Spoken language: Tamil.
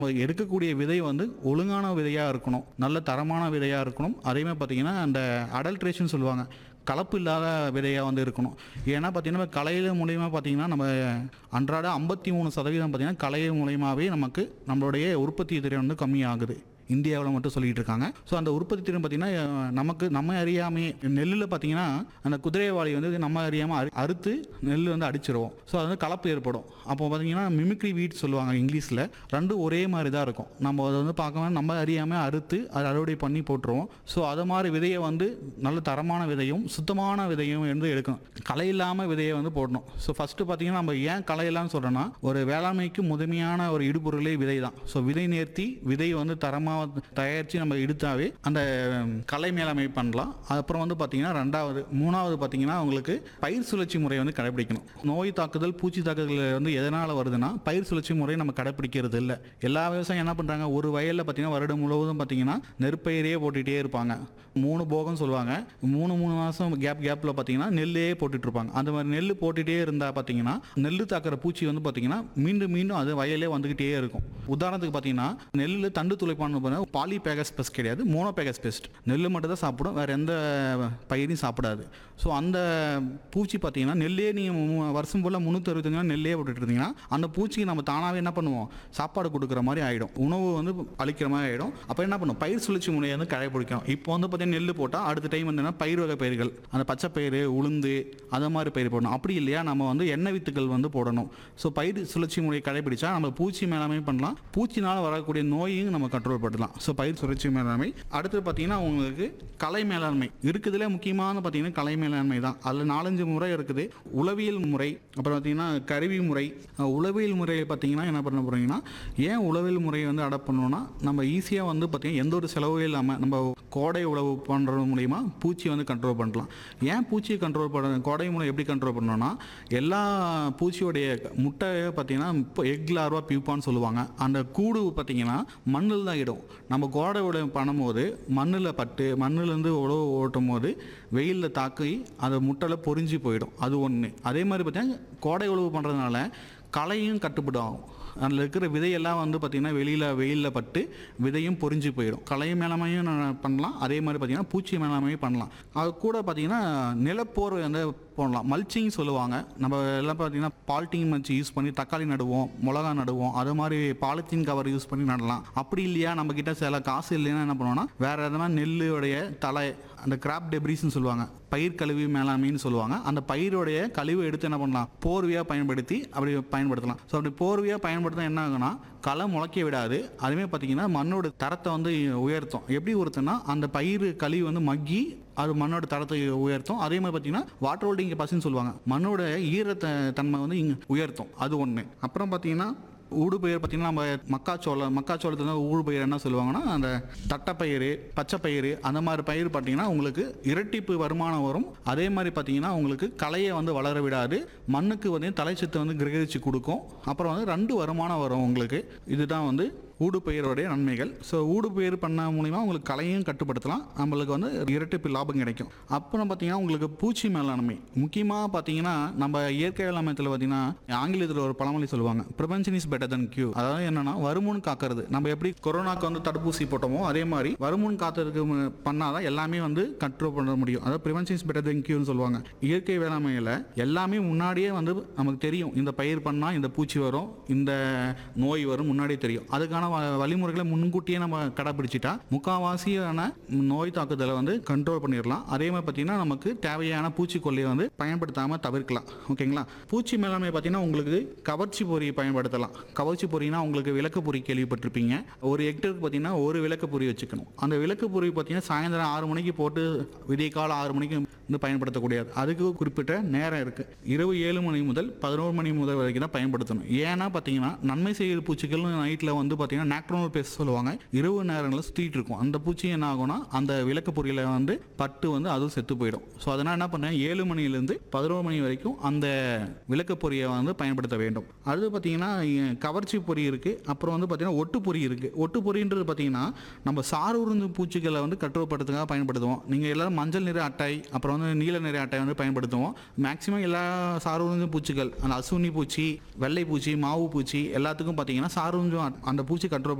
நம்ம எடுக்கக்கூடிய விதை வந்து ஒழுங்கான விதையாக இருக்கணும் நல்ல தரமான விதையாக இருக்கணும் அதே மாதிரி பார்த்தீங்கன்னா அந்த அடல்ட்ரேஷன் சொல்லுவாங்க கலப்பு இல்லாத விதையாக வந்து இருக்கணும் ஏன்னா பார்த்தீங்கன்னா கலையில் மூலியமாக பார்த்தீங்கன்னா நம்ம அன்றாட ஐம்பத்தி மூணு சதவீதம் பார்த்தீங்கன்னா கலை மூலியமாகவே நமக்கு நம்மளுடைய உற்பத்தி திறன் வந்து கம்மியாகுது இந்தியாவில் மட்டும் சொல்லிட்டு இருக்காங்க ஸோ அந்த உற்பத்தி திறன் பார்த்தீங்கன்னா அஹ், நமக்கு நம்ம அறியாமே நெல்லில் பார்த்தீங்கன்னா அந்த குதிரைவாளி வந்து நம்ம அறியாமல் அறு அறுத்து நெல் வந்து அடிச்சிருவோம் ஸோ அது வந்து கலப்பு ஏற்படும் அப்போ பார்த்தீங்கன்னா மிமிக்ரி வீட் சொல்லுவாங்க இங்கிலீஷில் ரெண்டும் ஒரே மாதிரி தான் இருக்கும் நம்ம அதை வந்து பார்க்காம நம்ம அறியாமல் அறுத்து அதை அறுவடை பண்ணி போட்டுருவோம் ஸோ அது மாதிரி விதையை வந்து நல்ல தரமான விதையும் சுத்தமான விதையும் வந்து எடுக்கணும் களை இல்லாமல் விதையை வந்து போடணும் ஸோ ஃபஸ்ட்டு பார்த்தீங்கன்னா நம்ம ஏன் களை இல்லாமல் சொல்கிறோன்னா ஒரு வேளாண்மைக்கு முதன்மையான ஒரு இடுபொருளே விதை தான் ஸோ விதை நேர்த்தி விதை வந்து தரமாக தயாரித்து நம்ம எடுத்தாவே அந்த உம், களை மேலாண்மை பண்ணலாம் அப்புறம் வந்து பார்த்தீங்கன்னா ரெண்டாவது மூணாவது பார்த்தீங்கன்னா உங்களுக்கு பயிர் சுழற்சி முறை வந்து கடைபிடிக்கணும் நோய் தாக்குதல் பூச்சி தாக்குதல் வந்து எதனால் வருதுன்னா பயிர் சுழற்சி முறை நம்ம கடைபிடிக்கிறது இல்லை எல்லா விவசாயம் என்ன பண்ணுறாங்க ஒரு வயலில் பார்த்தீங்கன்னா வருடம் முழுவதும் பார்த்தீங்கன்னா நெற்பயிரே போட்டுகிட்டே இருப்பாங்க மூணு போகம் சொல்லுவாங்க மூணு மூணு மாதம் கேப் கேப்பில் பார்த்தீங்கன்னா நெல்லே போட்டுட்டு இருப்பாங்க அந்த மாதிரி நெல் போட்டுகிட்டே இருந்தால் பார்த்தீங்கன்னா நெல் தாக்குற பூச்சி வந்து பார்த்தீங்கன்னா மீண்டும் மீண்டும் அது வயலே வந்துக்கிட்டே இருக்கும் உதாரணத்துக்கு பார்த்தீங்கன்னா நெல்லில் தண்டு துளைப்பான்னு பார்த்தீங்கன்னா பாலி பேகஸ் பெஸ்ட் கிடையாது மோனோ பேகஸ் பெஸ்ட் நெல் மட்டும் தான் சாப்பிடும் வேறு எந்த பயிரையும் சாப்பிடாது ஸோ அந்த பூச்சி பார்த்தீங்கன்னா நெல்லே நீங்கள் வருஷம் ஃபுல்லாக முந்நூற்றி அறுபத்தஞ்சு நாள் நெல்லே போட்டுட்டு இருந்தீங்கன்னா அந்த பூச்சிக்கு நம்ம தானாகவே என்ன பண்ணுவோம் சாப்பாடு கொடுக்குற மாதிரி ஆகிடும் உணவு வந்து அளிக்கிற மாதிரி ஆகிடும் அப்போ என்ன பண்ணும் பயிர் சுழற்சி முறையை வந்து கடைபிடிக்கணும் இப்போ வந்து பார்த்தீங்கன்னா நெல் போட்டால் அடுத்த டைம் என்னன்னா பயிர் வகை பயிர்கள் அந்த பச்சை பயிறு உளுந்து அந்த மாதிரி பயிர் போடணும் அப்படி இல்லையா நம்ம வந்து எண்ணெய் வித்துக்கள் வந்து போடணும் ஸோ பயிர் சுழற்சி முறையை கடைபிடிச்சா நம்ம பூச்சி மேலாண்மை பண்ணலாம் பூச்சினால் வரக்கூடிய நோயையும் நம்ம கண்ட்ரோல் பண்ணலாம் ஸோ பயிர் சுழற்சி மேலாண்மை அடுத்து பார்த்தீங்கன்னா உங்களுக்கு கலை மேலாண்மை இருக்குதுல முக்கியமான பார்த்தீங்கன்னா கலை மேலாண்மை தான் அதில் நாலஞ்சு முறை இருக்குது உளவியல் முறை அப்புறம் பார்த்தீங்கன்னா கருவி முறை அஹ் உளவியல் முறையை பார்த்தீங்கன்னா என்ன பண்ண போகிறீங்கன்னா ஏன் உளவியல் முறையை வந்து அடாப்ட் பண்ணோம்னா நம்ம ஈஸியாக வந்து பார்த்தீங்கன்னா எந்த ஒரு செலவும் இல்லாமல் நம்ம கோடை உழவு பண்ணுறது மூலிமா பூச்சி வந்து கண்ட்ரோல் பண்ணலாம் ஏன் பூச்சியை கண்ட்ரோல் பண்ண கோடை மூலம் எப்படி கண்ட்ரோல் பண்ணோம்னா எல்லா பூச்சியோடைய முட்டையை பார்த்தீங்கன்னா இப்போ எக் லார்வா பியூப்பான்னு சொல்லுவாங்க அந்த கூடு பார்த்தீங்கன்னா மண்ணில் தான் இடும் நம்ம கோடை உழவு பண்ணும்போது மண்ணில் பட்டு மண்ணிலேருந்து உழவு ஓட்டும் போது வெயிலில் தாக்கி அந்த முட்டையில் பொறிஞ்சு போயிடும் அது ஒன்று அதே மாதிரி பார்த்தீங்கன்னா கோடை உழவு பண்ணுறதுனால களையும் கட்டுப்படும் அதில் இருக்கிற விதையெல்லாம் வந்து பார்த்திங்கன்னா வெளியில் வெயிலில் பட்டு விதையும் பொறிஞ்சு போயிடும் களை மேலாமையும் நான் பண்ணலாம் அதே மாதிரி பார்த்திங்கன்னா பூச்சி மேலாமையும் பண்ணலாம் அது கூட பார்த்திங்கன்னா நிலப்போர்வை வந்து போடலாம் மல்ச்சிங் சொல்லுவாங்க நம்ம எல்லாம் பார்த்திங்கன்னா பாலித்தீன் மல்ச்சி யூஸ் பண்ணி தக்காளி நடுவோம் மிளகா நடுவோம் அது மாதிரி பாலித்தீன் கவர் யூஸ் பண்ணி நடலாம் அப்படி இல்லையா நம்ம கிட்ட சில காசு இல்லைன்னா என்ன பண்ணுவோம்னா வேறு எதனா நெல்லுடைய தலை அந்த கிராப் டெப்ரிஸ்னு சொல்லுவாங்க பயிர் கழிவு மேலாண்மைன்னு சொல்லுவாங்க அந்த பயிரோடைய கழிவு எடுத்து என்ன பண்ணலாம் போர்வையாக பயன்படுத்தி அப்படி பயன்படுத்தலாம் ஸோ அப்படி போர்வையாக பயன்படுத்தினா என்ன ஆகுனா களை முளைக்க விடாது அதுவே பார்த்தீங்கன்னா மண்ணோட தரத்தை வந்து உயர்த்தும் எப்படி உயர்த்தும்னா அந்த பயிர் கழிவு வந்து மக்கி அது மண்ணோட தரத்தை உயர்த்தும் அதே மாதிரி பார்த்தீங்கன்னா வாட்டர் ஹோல்டிங் கெப்பாசிட்டின்னு சொல்லுவாங்க மண்ணோட ஈரத்த தன்மை வந்து இங்கே உயர்த்தும் அது ஒன்று அப்புறம் பார்த்தீங்கன்னா ஊடுபயிர் பார்த்தீங்கன்னா நம்ம மக்காச்சோளம் மக்காச்சோளத்துல ஊடுபயிர் என்ன சொல்லுவாங்கன்னா அந்த தட்டைப்பயிறு பச்சைப்பயிறு அந்த மாதிரி பயிர் பார்த்தீங்கன்னா உங்களுக்கு இரட்டிப்பு வருமானம் வரும் அதே மாதிரி பார்த்தீங்கன்னா உங்களுக்கு களையை வந்து வளர விடாது மண்ணுக்கு வந்து தலைச்சத்தை வந்து கிரகிச்சு கொடுக்கும் அப்புறம் வந்து ரெண்டு வருமானம் வரும் உங்களுக்கு இதுதான் வந்து ஊடுபயிரோடைய நன்மைகள் ஸோ ஊடுபயிர் பண்ண மூலிமா உங்களுக்கு கலையும் கட்டுப்படுத்தலாம் நம்மளுக்கு வந்து இரட்டிப்பு லாபம் கிடைக்கும் அப்புறம் பார்த்தீங்கன்னா உங்களுக்கு பூச்சி மேலாண்மை முக்கியமாக பார்த்தீங்கன்னா நம்ம இயற்கை வேளாண்மையத்தில் பார்த்தீங்கன்னா ஆங்கிலத்தில் ஒரு பழமொழி சொல்லுவாங்க prevention is better than cure அதாவது என்னன்னா வருமுன் காக்கிறது நம்ம எப்படி கொரோனாக்கு வந்து தடுப்பூசி போட்டோமோ அதே மாதிரி வருமுன் காத்ததுக்கு மு- பண்ணாதான் எல்லாமே வந்து கண்ட்ரோல் பண்ண முடியும் அதாவது ப்ரிவென்ஷன் இஸ் பெட்டர் than கியூன்னு சொல்லுவாங்க இயற்கை வேளாண்மையில் எல்லாமே முன்னாடியே வந்து நமக்கு தெரியும் இந்த பயிர் பண்ணால் இந்த பூச்சி வரும் இந்த நோய் வரும் முன்னாடியே தெரியும் அதுக்கான வ- வழிமுறைகளை முன்கூட்டியே நம்ம கடைப்பிடிச்சிட்டா முக்கால்வாசியான நோய் தாக்குதலை வந்து கண்ட்ரோல் பண்ணிடலாம் அதே மாதிரி பார்த்தீங்கன்னா நமக்கு தேவையான பூச்சிக்கொல்லியை வந்து பயன்படுத்தாமல் தவிர்க்கலாம் ஓகேங்களா பூச்சி மேலாண்மை பார்த்தீங்கன்னா உங்களுக்கு கவர்ச்சி பொறி பயன்படுத்தலாம் கவர்ச்சி பொறினா உங்களுக்கு விளக்கு பொறி கேள்விப்பட்டிருப்பீங்க ஒரு ஹெக்டருக்கு பார்த்தீங்கன்னா ஒரு விளக்கு பொறி வச்சுக்கணும் அந்த விளக்கு பொறி பார்த்தீங்கன்னா சாயந்தரம் ஆறு மணிக்கு போட்டு விடிய காலம் ஆறு மணிக்கு வந்து பயன்படுத்தக்கூடியது அதுக்கு குறிப்பிட்ட நேரம் இருக்குது இரவு ஏழு மணி முதல் பதினோரு மணி முதல் வரைக்கும் தான் பயன்படுத்தணும் ஏன்னா பார்த்தீங்கன்னா நன்மை செய்கிற பூச்சிகள் நைட்டில் வந்து பார்த்தீங்கன்னா நாக்ட்ரோனல் பேஸ் சொல்லுவாங்க இரவு நேரங்களில் சுற்றிட்டு இருக்கும் அந்த பூச்சி என்ன ஆகும்னா அந்த விளக்கு பொறியில் வந்து பட்டு வந்து அதுவும் செத்து போயிடும் ஸோ அதனால் என்ன பண்ணேன் ஏழு மணிலேருந்து பதினோரு மணி வரைக்கும் அந்த விளக்கு பொறியை வந்து பயன்படுத்த வேண்டும் அடுத்து பார்த்தீங்கன்னா இ- கவர்ச்சி பொறி இருக்குது அப்புறம் வந்து பார்த்தீங்கன்னா ஒட்டு பொறி இருக்குது ஒட்டு பொறின்றது பார்த்தீங்கன்னா நம்ம சார் உருந்து பூச்சிகளை வந்து கட்டுப்படுத்துக்காக பயன்படுத்துவோம் நீங்கள் எல்லாரும் மஞ்சள் நிற அட்டை அப்புறம் வந்து வந்து நீல நிற அட்டை வந்து பயன்படுத்துவோம் மேக்ஸிமம் எல்லா சார்வூஞ்சம் பூச்சிகள் அந்த அசுனி பூச்சி வெள்ளை பூச்சி மாவு பூச்சி எல்லாத்துக்கும் பார்த்தீங்கன்னா சார்வூஞ்சம் அந்த பூச்சி கண்ட்ரோல்